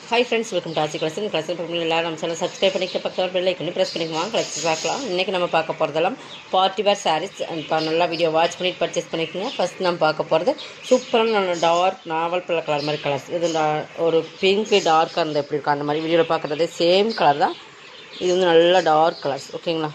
hi friends welcome to Aasi collection collection பண்ணி எல்லாரும் நம்ம சேனல் சப்ஸ்கிரைப் பண்ணிக்க பக்கத்தில் பெல் ஐக்கனு ப்ரெஸ் பண்ணிக்குவாங்க கலெக்ஷன் பார்க்கலாம் இன்றைக்கி நம்ம பார்க்க போகிறதெல்லாம் பார்ட்டி வேர் சாரீஸ் அண்ட் இப்போ நல்லா வீடியோ வாட்ச் பண்ணிட்டு பர்ச்சேஸ் பண்ணிக்கோங்க ஃபஸ்ட் நம்ம பார்க்க போகிறது சூப்பரான டார்க் நாவல் பிள்ளை கலர் மாதிரி கலர்ஸ் இது டா- ஒரு பிங்க் டார்க்காக இருந்தால் எப்படி இருக்கும் அந்த மாதிரி வீடியோவில் பார்க்குறது சேம் கலர் தான் இது வந்து நல்ல டார்க் கலர்ஸ் ஓகேங்களா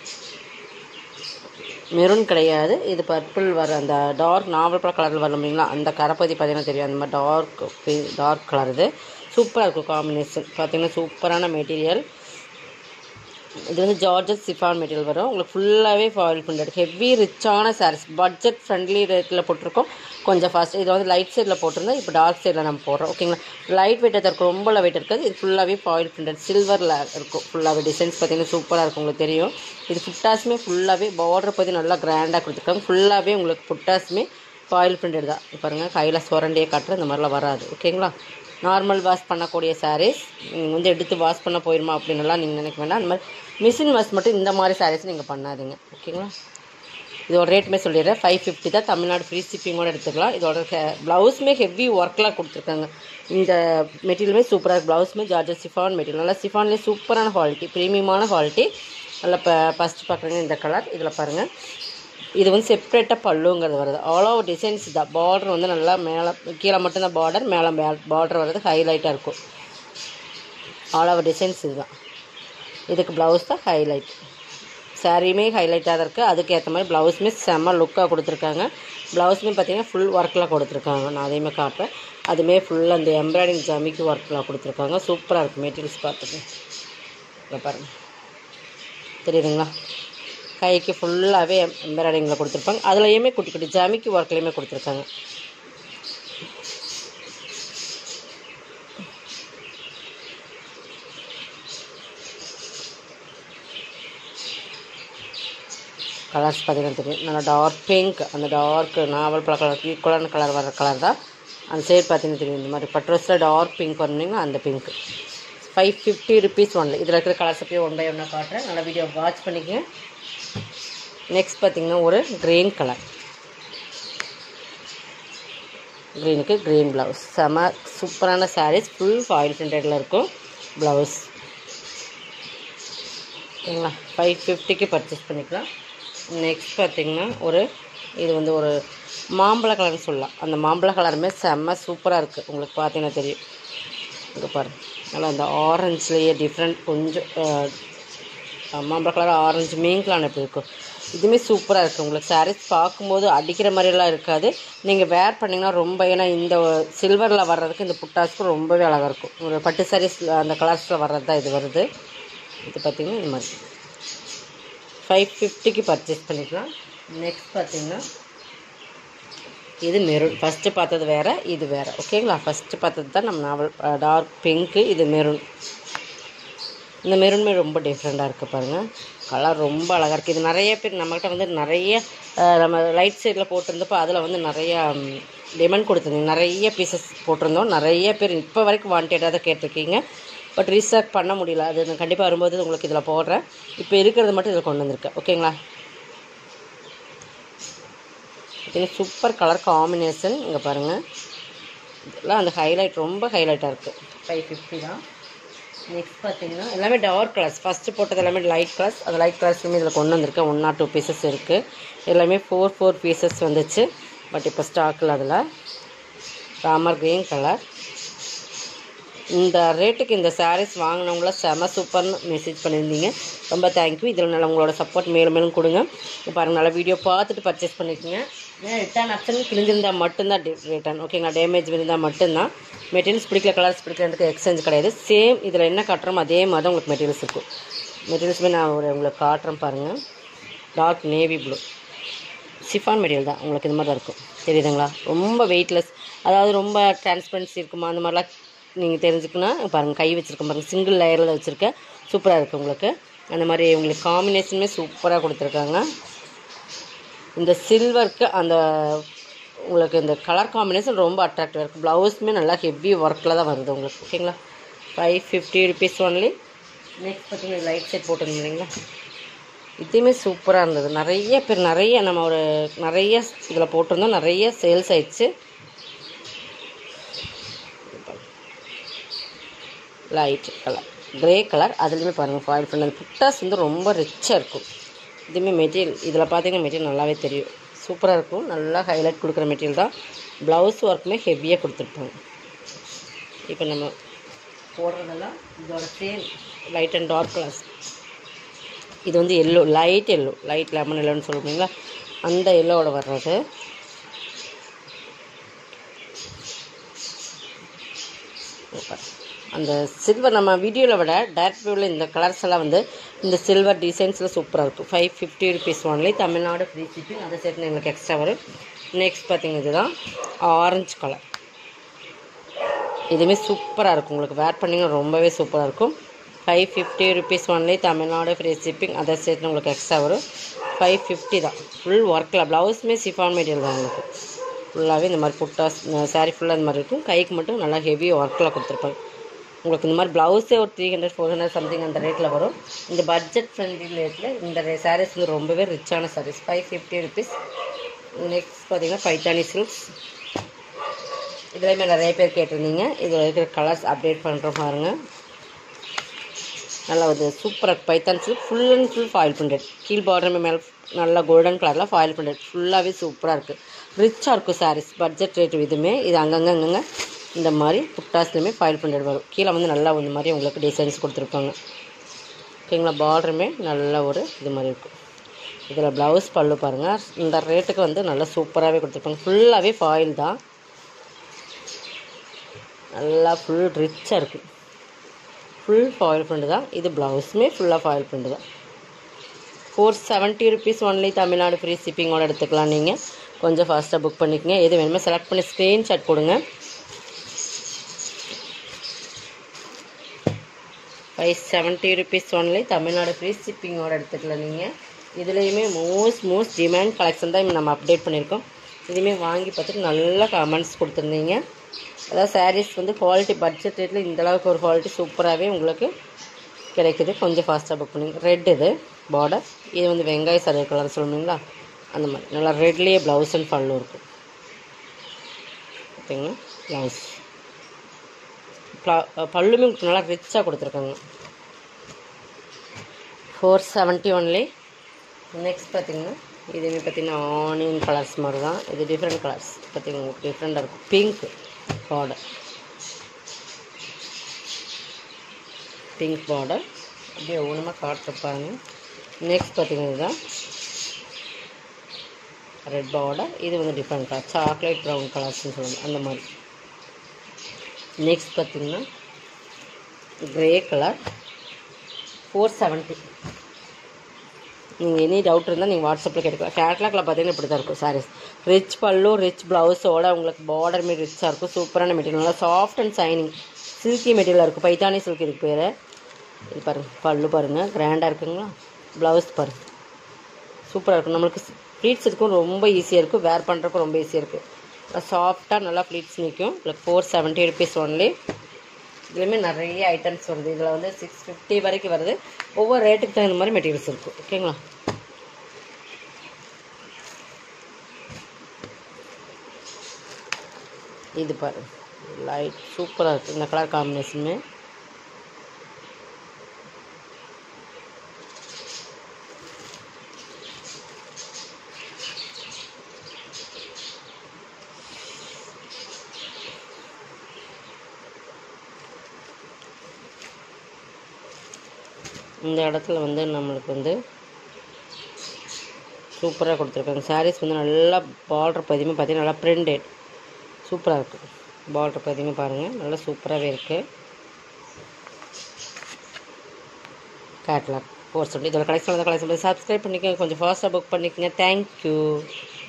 மெரூன் கிடையாது இது பர்பிள் வர அந்த டார்க் நாவல் பழ கலரில் வரும் இல்லைங்களா அந்த கரப்பதி பார்த்தீங்கன்னா தெரியும் அந்த மாதிரி டார்க் டார்க் கலர் இது சூப்பராக இருக்கும் காம்பினேஷன் பார்த்தீங்கன்னா சூப்பரான மெட்டீரியல் இது வந்து ஜார்ஜஸ் சிஃபான் மெட்டீரியல் வரும் உங்களுக்கு ஃபுல்லாகவே ஃபாயில் பிரிண்டட் ஹெவி ரிச்சான சாரீஸ் பட்ஜெட் ஃப்ரெண்ட்லி ரேட்டில் போட்டிருக்கோம் கொஞ்சம் ஃபாஸ்ட் இது வந்து லைட் சைடில் போட்டிருந்தா இப்போ டார்க் சைடில் நம்ம போடுறோம் ஓகேங்களா லைட் வெயிட்டாக இருக்கும் ரொம்ப வெயிட் இருக்காது இது ஃபுல்லாகவே ஃபாயில் பிரிண்டட் சில்வரில் இருக்கும் ஃபுல்லாகவே டிசைன்ஸ் பார்த்தீங்கன்னா சூப்பராக இருக்கும் உங்களுக்கு தெரியும் இது புட்டாஸுமே ஃபுல்லாகவே பார்டர் பற்றி நல்லா கிராண்டாக கொடுத்துருக்காங்க ஃபுல்லாகவே உங்களுக்கு புட்டாஸுமே ஃபாயில் பிரிண்டட் தான் இப்ப பாருங்க கையில் சுரண்டியே காட்டுற இந்த மாதிரிலாம் வராது ஓகேங்களா நார்மல் வாஷ் பண்ணக்கூடிய சாரீஸ் நீங்கள் வந்து எடுத்து வாஷ் பண்ண போயிருமா அப்படின்னுலாம் நீங்கள் நினைக்க வேண்டாம் அந்த மாதிரி மிஷின் வாஷ் மட்டும் இந்த மாதிரி சாரீஸ் நீங்கள் பண்ணாதீங்க ஓகேங்களா இதோட ரேட்டுமே சொல்லிடுறேன் ஃபைவ் ஃபிஃப்டி தான் தமிழ்நாடு ஃப்ரீ ஷிப்பிங்கோட எடுத்துக்கலாம் இதோட ப்ளவுஸுமே ஹெவி ஒர்க்லாம் கொடுத்துருக்காங்க இந்த மெட்டீரியலுமே சூப்பராக இருக்குது ப்ளவுஸுமே ஜார்ஜர் சிஃபான் மெட்டீரியல் நல்லா சிஃபான்லேயே சூப்பரான குவாலிட்டி ப்ரீமியமான குவாலிட்டி நல்லா இப்போ ஃபஸ்ட்டு பார்க்குறீங்க இந்த கலர் இதில் பாருங்கள் இது வந்து செப்பரேட்டாக பல்லுங்கிறது வருது ஆல் ஓவர் டிசைன்ஸ் தான் பார்டர் வந்து நல்லா மேலே கீழே மட்டும்தான் பார்டர் மேலே மே பார்டர் வர்றது ஹைலைட்டாக இருக்கும் ஆல் ஓவர் டிசைன்ஸ் இதுதான் இதுக்கு ப்ளவுஸ் தான் ஹைலைட் சாரியுமே ஹைலைட்டாக தான் இருக்குது அதுக்கேற்ற மாதிரி ப்ளவுஸுமே செம்ம லுக்காக கொடுத்துருக்காங்க ப்ளவுஸுமே பார்த்தீங்கன்னா ஃபுல் ஒர்க்கில் கொடுத்துருக்காங்க நான் அதையுமே காட்டுறேன் அதுமே ஃபுல் அந்த எம்ப்ராய்டிங் ஜமிக்கு ஒர்க்கில் கொடுத்துருக்காங்க சூப்பராக இருக்குது மெட்டீரியல்ஸ் பார்த்துட்டு இதை பாருங்கள் தெரியுதுங்களா கைக்கு ஃபுல்லாகவே எம்ப்ராய்டிங்கில் கொடுத்துருப்பாங்க அதுலேயுமே குட்டி குட்டி ஜமிக்கு ஒர்க்லேயுமே கொடுத்துருக்காங்க கலர்ஸ் பார்த்தீங்கன்னா தெரியும் நல்லா டார்க் பிங்க் அந்த டார்க் நாவல் பழ கலர் ஈக்குவலான கலர் வர கலர் தான் அந்த சைடு பார்த்தீங்கன்னா தெரியும் இந்த மாதிரி பட்ரோஸில் டார்க் பிங்க் வரணுங்களா அந்த பிங்க் ஃபைவ் ஃபிஃப்டி ருபீஸ் ஒன்ல இதில் இருக்கிற கலர்ஸ் அப்படியே ஒன் பை ஒன்னாக காட்டுறேன் நல்லா வீடியோ வாட்ச் பண்ணிக்கங்க நெக்ஸ்ட் பார்த்தீங்கன்னா ஒரு க்ரீன் கலர் க்ரீனுக்கு க்ரீன் ப்ளவுஸ் செம சூப்பரான சாரீஸ் ஃபுல் ஃபாயில் பிரிண்டடில் இருக்கும் ப்ளவுஸ் ஓகேங்களா ஃபைவ் ஃபிஃப்டிக்கு பர்ச்சேஸ் பண்ணிக்கலாம் நெக்ஸ்ட் பார்த்தீங்கன்னா ஒரு இது வந்து ஒரு மாம்பழ கலர்னு சொல்லலாம் அந்த மாம்பழ கலருமே செம்ம சூப்பராக இருக்குது உங்களுக்கு பார்த்தீங்கன்னா தெரியும் இங்கே பாருங்க நல்லா அந்த ஆரஞ்சுலேயே டிஃப்ரெண்ட் கொஞ்சம் அஹ், மாம்பழ கலர் ஆரஞ்சு மீன்கலான் எப்படி இருக்கும் இதுவுமே சூப்பராக இருக்குது உங்களுக்கு சாரீஸ் பார்க்கும்போது அடிக்கிற மாதிரிலாம் இருக்காது நீங்கள் வேர் பண்ணிங்கன்னா ரொம்ப ஏன்னா இந்த சில்வரில் வர்றதுக்கு இந்த புட்டாஸ்க்கு ரொம்பவே அழகாக இருக்கும் ஒரு பட்டு சாரீஸ் அந்த கலர்ஸில் வர்றது தான் இது வருது இது பார்த்திங்கன்னா இந்த மாதிரி ஃபைவ் ஃபிஃப்டிக்கு பர்ச்சேஸ் பண்ணிக்கலாம் நெக்ஸ்ட் பார்த்தீங்கன்னா இது மெரூன் ஃபஸ்ட்டு பார்த்தது வேறு இது வேறு ஓகேங்களா ஃபஸ்ட்டு பார்த்தது தான் நம்ம நாவல் டார்க் பிங்க்கு இது மெரூன் இந்த மெரூனுமே ரொம்ப டிஃப்ரெண்ட்டாக இருக்குது பாருங்கள் கலர் ரொம்ப அழகாக இருக்குது இது நிறைய பேர் நம்மக்கிட்ட வந்து நிறைய அஹ், நம்ம லைட் சைடில் போட்டிருந்தப்போ அதில் வந்து நிறையா டிமாண்ட் கொடுத்துருந்தீங்க நிறைய பீசஸ் போட்டிருந்தோம் நிறைய பேர் இப்போ வரைக்கும் வாண்டடாக தான் கேட்டிருக்கீங்க பட் ரீசார்ட் பண்ண முடியல அது நான் கண்டிப்பாக வரும்போது உங்களுக்கு இதில் போடுறேன் இப்போ இருக்கிறது மட்டும் இதில் கொண்டு வந்திருக்கேன் ஓகேங்களா இது சூப்பர் கலர் காம்பினேஷன் இங்கே பாருங்கள் இதெல்லாம் அந்த ஹைலைட் ரொம்ப ஹைலைட்டாக இருக்குது ஃபைவ் ஃபிஃப்டி தான் நெக்ஸ்ட் பார்த்தீங்கன்னா எல்லாமே டார்க் கலர்ஸ் ஃபஸ்ட்டு போட்டது எல்லாமே லைட் கலர்ஸ் அந்த லைட் கலர்ஸ்லுமே இதில் கொண்டு வந்திருக்கேன் ஒன் ஆர் டூ பீசஸ் இருக்குது எல்லாமே ஃபோர் ஃபோர் பீசஸ் வந்துச்சு பட் இப்போ ஸ்டாக்கில் அதில் ராமர் க்ரீன் கலர் இந்த ரேட்டுக்கு இந்த சாரீஸ் வாங்கினவங்கள செம சூப்பர்னு மெசேஜ் பண்ணியிருந்தீங்க ரொம்ப தேங்க்யூ இதில் நல்லா உங்களோட சப்போர்ட் மேலும் மேலும் கொடுங்க இப்போ பாருங்கள் நல்லா வீடியோ பார்த்துட்டு பர்ச்சேஸ் பண்ணிக்கோங்க ஏன்னா ரிட்டர்ன் ஆப்ஷன் கிழிஞ்சிருந்தால் மட்டும்தான் ரிட்டர்ன் ஓகேங்களா டேமேஜ் இருந்தால் மட்டும்தான் மெட்டீரியல்ஸ் பிடிக்கல கலர்ஸ் பிடிக்கிறதுக்கு எக்ஸ்சேஞ்ச் கிடையாது சேம் இதில் என்ன காட்டுறோமோ அதே மாதிரி தான் உங்களுக்கு மெட்டீரியல்ஸ் இருக்கும் மெட்டீரியல்ஸுமே நான் ஒரு உங்களுக்கு காட்டுறேன் பாருங்கள் dark navy blue chiffon material தான் உங்களுக்கு இது மாதிரி தான் இருக்கும் தெரியுதுங்களா ரொம்ப வெயிட்லெஸ் அதாவது ரொம்ப டிரான்ஸ்பரன்சி இருக்குமா அந்த மாதிரிலாம் நீங்கள் தெரிஞ்சுக்கணும் பாருங்கள் கை வச்சுருக்கேன் பாருங்கள் சிங்கிள் லேயரில் வச்சுருக்கேன் சூப்பராக இருக்குது உங்களுக்கு அந்த மாதிரி உங்களுக்கு காம்பினேஷனுமே சூப்பராக கொடுத்துருக்காங்க இந்த சில்வருக்கு அந்த உங்களுக்கு இந்த கலர் காம்பினேஷன் ரொம்ப அட்ராக்டிவாக இருக்குது ப்ளவுஸுமே நல்லா ஹெவி ஒர்க்கில் தான் வருது உங்களுக்கு ஓகேங்களா five fifty rupees only next பார்த்தீங்கன்னா லைட் செட் போட்டுருந்தீங்களா இதுவுமே சூப்பராக இருந்தது நிறைய பேர் நிறைய நம்ம ஒரு நிறைய இதில் போட்டிருந்தோம் நிறைய சேல்ஸ் ஆயிடுச்சு லைட் கலர் கிரே கலர் அதுலேயுமே பாருங்கள் ஃபாயில் பண்ண அந்த புட்டாஸ் வந்து ரொம்ப ரிச்சாக இருக்கும் இதுவுமே மெட்டீரியல் இதில் பார்த்தீங்கன்னா மெட்டீரியல் நல்லாவே தெரியும் சூப்பராக இருக்கும் நல்லா ஹைலைட் கொடுக்குற மெட்டீரியல் தான் ப்ளவுஸ் ஒர்க்குமே ஹெவியாக கொடுத்துருப்பாங்க இப்போ நம்ம போடுறதெல்லாம் இதோட same light and dark colours இது வந்து yellow light yellow light lemon எல்லோன்னு சொல்லுவீங்களா அந்த எல்லோவோட வர்றது அந்த சில்வர் நம்ம வீடியோவில் விட டேரக்ட் வியூவில் இந்த கலர்ஸ் எல்லாம் வந்து இந்த சில்வர் டிசைன்ஸில் சூப்பராக இருக்கும் five fifty rupees only Tamil Nadu free shipping அதை சேர்த்து எங்களுக்கு எக்ஸ்ட்ரா வரும் நெக்ஸ்ட் பார்த்தீங்கன்னா இதுதான் ஆரஞ்சு கலர் இதுவுமே சூப்பராக இருக்கும் உங்களுக்கு வேர் பண்ணிங்கன்னா ரொம்பவே சூப்பராக இருக்கும் five fifty rupees only Tamil Nadu free shipping அதை சேர்த்து உங்களுக்கு எக்ஸ்ட்ரா வரும் ஃபைவ் ஃபிஃப்டி தான் ஃபுல் ஒர்க்கில் ப்ளவுஸுமே சிஃபான் மெட்டீரியல் தான் உங்களுக்கு ஃபுல்லாகவே இந்த மாதிரி புட்டாஸ் சாரீ ஃபுல்லாக இந்த மாதிரி இருக்கும் கைக்கு மட்டும் நல்லா ஹெவி ஒர்க்கில் கொடுத்துருப்பாங்க உங்களுக்கு இந்த மாதிரி ப்ளவுஸே ஒரு three hundred four hundred something அந்த ரேட்டில் வரும் இந்த பட்ஜெட் ஃப்ரெண்ட்லி ரேட்டில் இந்த சாரீஸ் வந்து ரொம்பவே ரிச்சான sarees five fifty rupees next பார்த்தீங்கன்னா பைத்தானி சில்க்ஸ் இதுலேயுமே நிறைய பேர் கேட்டிருந்தீங்க இதில் இருக்கிற கலர்ஸ் அப்டேட் பண்ணுறோம் பாருங்கள் நல்லா ஒரு சூப்பராக Paithan silk full and full foil printed கீழ் பார்டருமே மேலே நல்லா கோல்டன் கலரில் ஃபாயில் பிரிண்டட் ஃபுல்லாகவே சூப்பராக இருக்குது ரிச்சாக இருக்கும் சாரீஸ் பட்ஜெட் ரேட்டு இதுவுமே இது அங்கங்கே அங்கங்கே இந்த மாதிரி புட்டாஸ்லையுமே ஃபாயில் பிரிண்டட் வரும் கீழே வந்து நல்லா இந்த மாதிரி உங்களுக்கு டிசைன்ஸ் கொடுத்துருப்பாங்க ஓகேங்களா பார்டருமே நல்ல ஒரு இது மாதிரி இருக்கும் இதில் ப்ளவுஸ் பல்லு பாருங்கள் இந்த ரேட்டுக்கு வந்து நல்லா சூப்பராகவே கொடுத்துருப்பாங்க ஃபுல்லாகவே ஃபாயில் தான் நல்லா ஃபுல் ரிச்சாக இருக்குது ஃபுல் ஃபாயில் பிரிண்ட் தான் இது ப்ளவுஸுமே ஃபுல்லாக ஃபாயில் பிரிண்ட் தான் four seventy rupees only Tamil Nadu free ஷிப்பிங்கோட எடுத்துக்கலாம் நீங்கள் கொஞ்சம் ஃபாஸ்ட்டாக புக் பண்ணிக்கங்க எது வேணுமோ செலக்ட் பண்ணி ஸ்க்ரீன்ஷாட் கொடுங்க five seventy rupees only Tamil Nadu free ஷிப்பிங்கோட எடுத்துக்கலாம் நீங்கள் இதுலேயுமே மோஸ்ட் மோஸ்ட் டிமாண்ட் கலெக்ஷன் தான் நம்ம அப்டேட் பண்ணியிருக்கோம் இதுவுமே வாங்கி பார்த்துட்டு நல்ல கமெண்ட்ஸ் கொடுத்துருந்தீங்க அதாவது சாரீஸ் வந்து குவாலிட்டி பட்ஜெட் ரேட்டில் இந்த அளவுக்கு ஒரு குவாலிட்டி சூப்பராகவே உங்களுக்கு கிடைக்குது கொஞ்சம் ஃபாஸ்ட்டாக புக் பண்ணுங்க ரெட் இது பார்டர் இது வந்து வெங்காய சரகு கலர் சொல்லுவீங்களா அந்த மாதிரி நல்லா ரெட்லேயே ப்ளவுஸ் அண்ட் பல்லு இருக்கும் ஓகேங்களா ப்ளவுஸ் பல்லுமே உங்களுக்கு நல்லா ரிச்சாக கொடுத்துருக்காங்க ஃபோர் செவன்ட்டி ஒன்லி நெக்ஸ்ட் பார்த்தீங்கன்னா இதுவுமே பார்த்தீங்கன்னா ஆனியன் கலர்ஸ் மாதிரி தான் இது டிஃப்ரெண்ட் கலர்ஸ் பார்த்தீங்கன்னா உங்களுக்கு டிஃப்ரெண்ட்டாக இருக்கும் பிங்க் பார்டர் பிங்க் பார்டர் அப்படியே ஒன்றுமா காட்டிருப்பாங்க நெக்ஸ்ட் பார்த்தீங்கன்னா இதுதான் ரெட் பார்டர் இது வந்து டிஃப்ரெண்ட் கலர் சாக்லேட் ப்ரௌன் கலர்ஸ்னு சொல்லுவாங்க அந்த மாதிரி நெக்ஸ்ட் பார்த்தீங்கன்னா கிரே கலர் ஃபோர் செவன்ட்டி நீங்கள் எனி டவுட் இருந்தால் நீங்கள் வாட்ஸ்அப்பில் கேட்டுக்கலாம் கேட்லாகில் பார்த்தீங்கன்னா இப்படி தான் இருக்கும் சாரீஸ் ரிச் பல்லு ரிச் ப்ளவுஸோட உங்களுக்கு பார்டர் மாரி ரிச்சாக இருக்கும் சூப்பரான மெட்டீரியல் நல்லா சாஃப்ட் அண்ட் சைனிங் சில்கி மெட்டீரியலாக இருக்கும் பைத்தானி சில்க் இதுக்கு பேர் இது பாருங்கள் பல்லு பாருங்கள் கிராண்டாக இருக்குங்களா ப்ளவுஸ் பாருங்கள் சூப்பராக இருக்கும் நம்மளுக்கு ப்ளீட்ஸ் இருக்கும் ரொம்ப ஈஸியாக இருக்கும் வேர் பண்ணுறதுக்கும் ரொம்ப ஈஸியாக இருக்குது சாஃப்டாக நல்லா ப்ளீட்ஸ் நிற்கும் உங்களுக்கு ஃபோர் செவன்ட்டி ருபீஸ் ஒன்லி இதுலேயுமே நிறைய ஐட்டம்ஸ் வருது இதில் வந்து சிக்ஸ் ஃபிஃப்டி வரைக்கும் வருது ஒவ்வொரு ரேட்டுக்கு தகுந்த மாதிரி மெட்டீரியல்ஸ் இருக்கும் ஓகேங்களா இது பாரு லைட் சூப்பராக இருக்குது இந்த கலர் காம்பினேஷனுமே இந்த இடத்துல வந்து நம்மளுக்கு வந்து சூப்பராக கொடுத்துருக்காங்க சாரீஸ் வந்து நல்லா பார்டர் பதியுமே பார்த்தீங்கன்னா நல்லா பிரிண்டட் சூப்பராக இருக்குது பார்டர் பதியுமே பாருங்கள் நல்லா சூப்பராகவே இருக்குது கேட்லாக் ஃபோர் சொல்லி இதோட கலெக்ஷன் கலெக்ஷன் சப்ஸ்கிரைப் பண்ணிக்கோங்க கொஞ்சம் ஃபாஸ்ட்டாக புக் பண்ணிக்கோங்க தேங்க்யூ